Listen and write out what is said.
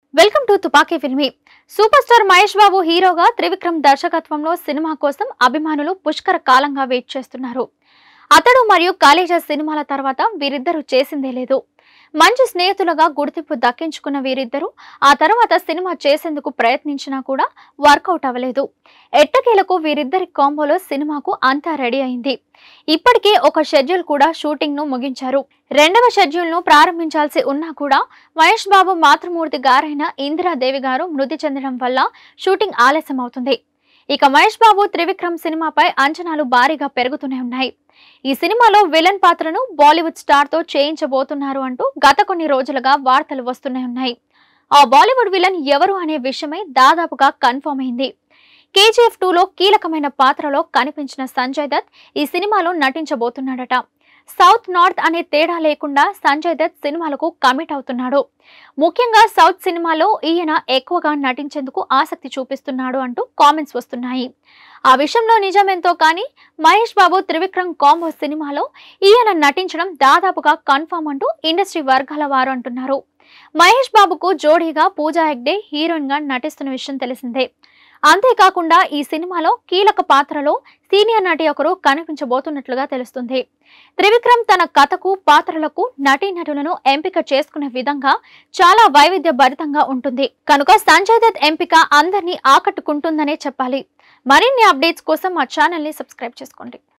welcome to Tupaki filmy super star Mahesh Babu హీరోగా త్రివిక్రమ్ దర్శకత్వంలో cinema కోసం అభిమానులు పుష్కర కాలంగా వెయిట్ చేస్తున్నారు అతడు మరియు కాలేజా సినిమాల తర్వాత వీరిద్దరూ చేసిందే లేదు మంచి స్నేహితులుగా గుర్తింపు దక్కించుకున్న వీరిద్దరూ ఆ తర్వాత సినిమా చేసేందుకు ప్రయత్నించినా కూడా వర్కౌట్ అవ్వలేదు ఎట్టకేలకు వీరిద్దరి కాంబోలో సినిమాకు అంతా రెడీ అయింది ఇప్పటికే ఒక షెడ్యూల్ కూడా షూటింగ్ ను ముగించారు రెండవ షెడ్యూల్ ను ప్రారంభించాల్సి ఉన్నా కూడా మహేష్ బాబు మాతృమూర్తి గారైన ఇందిరాదేవి గారు మృతి చెందడం వల్ల షూటింగ్ ఆలస్యం అవుతుంది ఇక మహేష్ బాబు త్రివిక్రమ్ సినిమాపై అంచనాలు భారీగా పెరుగుతూనే ఉన్నాయి ఈ సినిమాలో విలన్ పాత్రను బాలీవుడ్ స్టార్ తో చేయించబోతున్నారు అంటూ గత కొన్ని రోజులుగా వార్తలు వస్తూనే ఉన్నాయి ఆ బాలీవుడ్ విలన్ ఎవరు అనే విషయమై దాదాపుగా కన్ఫర్మ్ అయింది కేజీఎఫ్ టూలో కీలకమైన పాత్రలో కనిపించిన సంజయ్ దత్ ఈ సినిమాలో నటించబోతున్నాడట సౌత్ నార్త్ అనే తేడా లేకుండా సంజయ్ దత్ సినిమాలకు కమిట్ అవుతున్నాడు ముఖ్యంగా సౌత్ సినిమాలో ఈయన ఎక్కువగా నటించేందుకు ఆసక్తి చూపిస్తున్నాడు అంటూ కామెంట్స్ వస్తున్నాయి ఆ విషయంలో నిజమేంతో కానీ మహేష్ బాబు త్రివిక్రమ్ కాంబో సినిమాలో ఈయన నటించడం దాదాపుగా కన్ఫర్మ్ అంటూ ఇండస్ట్రీ వర్గాల వారు అంటున్నారు మహేష్ బాబుకు జోడీగా పూజా హెగ్డే హీరోయిన్ గా నటిస్తున్న విషయం తెలిసిందే అంతేకాకుండా ఈ సినిమాలో కీలక పాత్రలో సీనియర్ నటి ఒకరు కనిపించబోతున్నట్లుగా తెలుస్తుంది త్రివిక్రమ్ తన కథకు పాత్రలకు నటీనటులను ఎంపిక చేసుకునే విధంగా చాలా వైవిధ్య భరితంగా ఉంటుంది కనుక సంజయ్ దత్ ఎంపిక అందరినీ ఆకట్టుకుంటుందనే చెప్పాలి మరిన్ని అప్డేట్స్ కోసం మా ఛానల్ ని సబ్స్క్రైబ్ చేసుకోండి